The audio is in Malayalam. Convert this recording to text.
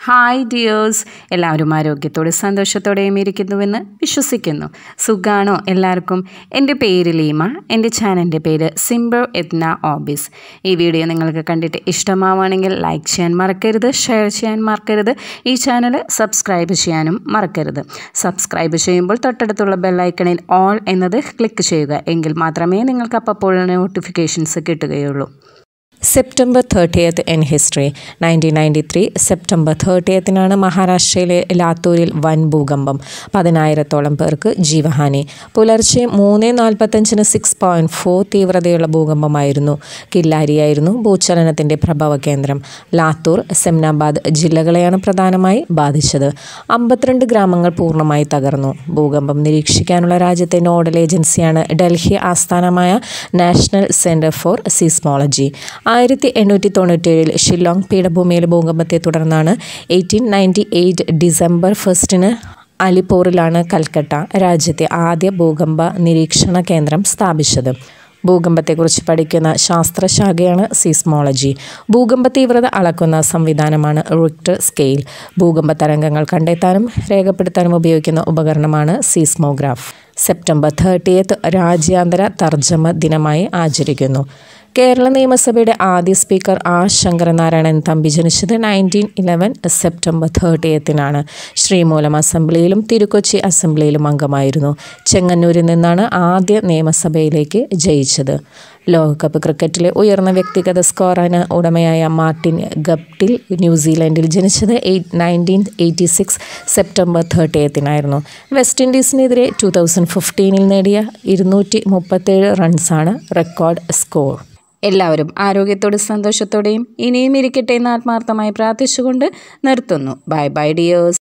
ഹായ് ഡിയേഴ്സ് എല്ലാവരും ആരോഗ്യത്തോടെ സന്തോഷത്തോടെയും ഇരിക്കുന്നുവെന്ന് വിശ്വസിക്കുന്നു സുഖാണോ എല്ലാവർക്കും എൻ്റെ പേര് ലീമ എൻ്റെ ചാനലിൻ്റെ പേര് സിംബർ എത്ന ഓബീസ് ഈ വീഡിയോ നിങ്ങൾക്ക് കണ്ടിട്ട് ഇഷ്ടമാവുകയാണെങ്കിൽ ലൈക്ക് ചെയ്യാൻ മറക്കരുത് ഷെയർ ചെയ്യാൻ മറക്കരുത് ഈ ചാനൽ സബ്സ്ക്രൈബ് ചെയ്യാനും മറക്കരുത് സബ്സ്ക്രൈബ് ചെയ്യുമ്പോൾ തൊട്ടടുത്തുള്ള ബെല്ലൈക്കണിൽ ഓൾ എന്നത് ക്ലിക്ക് ചെയ്യുക എങ്കിൽ മാത്രമേ നിങ്ങൾക്ക് അപ്പോൾ നോട്ടിഫിക്കേഷൻസ് കിട്ടുകയുള്ളൂ September thirtieth in history nineteen ninety three September തേർട്ടിയത്തിനാണ് മഹാരാഷ്ട്രയിലെ ലാത്തൂരിൽ വൻ ഭൂകമ്പം പതിനായിരത്തോളം പേർക്ക് ജീവഹാനി പുലർച്ചെ മൂന്ന് നാൽപ്പത്തഞ്ചിന് സിക്സ് പോയിൻറ്റ് ഫോർ തീവ്രതയുള്ള ഭൂകമ്പമായിരുന്നു കില്ലാരിയായിരുന്നു ഭൂചലനത്തിൻ്റെ പ്രഭവ കേന്ദ്രം ലാത്തൂർ സെംനാബാദ് ജില്ലകളെയാണ് പ്രധാനമായി ബാധിച്ചത് അമ്പത്തിരണ്ട് ഗ്രാമങ്ങൾ പൂർണ്ണമായി തകർന്നു ഭൂകമ്പം നിരീക്ഷിക്കാനുള്ള രാജ്യത്തെ നോഡൽ ഏജൻസിയാണ് ഡൽഹി ആസ്ഥാനമായ നാഷണൽ സെൻറ്റർ ഫോർ സീസ്മോളജി ആയിരത്തി എണ്ണൂറ്റി തൊണ്ണൂറ്റേഴിൽ ഷില്ലോങ് പീഠഭൂമിയിലെ ഭൂകമ്പത്തെ തുടർന്നാണ് എയ്റ്റീൻ നയൻറ്റി എയ്റ്റ് ഡിസംബർ ഫസ്റ്റിന് അലിപ്പോറിലാണ് കൽക്കട്ട രാജ്യത്തെ ആദ്യ ഭൂകമ്പ നിരീക്ഷണ കേന്ദ്രം സ്ഥാപിച്ചത് ഭൂകമ്പത്തെക്കുറിച്ച് പഠിക്കുന്ന ശാസ്ത്രശാഖയാണ് സീസ്മോളജി ഭൂകമ്പ തീവ്രത അളക്കുന്ന സംവിധാനമാണ് റിക്ടർ സ്കെയിൽ ഭൂകമ്പ തരംഗങ്ങൾ കണ്ടെത്താനും രേഖപ്പെടുത്താനും ഉപയോഗിക്കുന്ന ഉപകരണമാണ് സീസ്മോഗ്രാഫ് സെപ്റ്റംബർ തേർട്ടിയത്ത് രാജ്യാന്തര തർജ്ജമ ദിനമായി ആചരിക്കുന്നു കേരള നിയമസഭയുടെ ആദ്യ സ്പീക്കർ ആർ ശങ്കരനാരായണൻ തമ്പി ജനിച്ചത് നയൻറ്റീൻ ഇലവൻ സെപ്റ്റംബർ തേർട്ടിയത്തിനാണ് ശ്രീമൂലം അസംബ്ലിയിലും തിരുക്കൊച്ചി അസംബ്ലിയിലും അംഗമായിരുന്നു ചെങ്ങന്നൂരിൽ നിന്നാണ് ആദ്യ നിയമസഭയിലേക്ക് ജയിച്ചത് ലോകകപ്പ് ക്രിക്കറ്റിലെ ഉയർന്ന വ്യക്തിഗത സ്കോറിന് ഉടമയായ മാർട്ടിൻ ഗപ്റ്റിൽ ന്യൂസിലൻഡിൽ ജനിച്ചത് eight nineteen eighty six September തേർട്ടിയത്തിനായിരുന്നു വെസ്റ്റ് ഇൻഡീസിനെതിരെ ടു തൗസൻഡ് ഫിഫ്റ്റീനിൽ നേടിയ ഇരുന്നൂറ്റി മുപ്പത്തേഴ് റൺസാണ് റെക്കോർഡ് സ്കോർ എല്ലാവരും ആരോഗ്യത്തോടെ സന്തോഷത്തോടെയും ഇനിയും ഇരിക്കട്ടെ എന്ന് ആത്മാർത്ഥമായി പ്രാർത്ഥിച്ചുകൊണ്ട് നിർത്തുന്നു ബൈ ബൈ ഡിയേഴ്സ്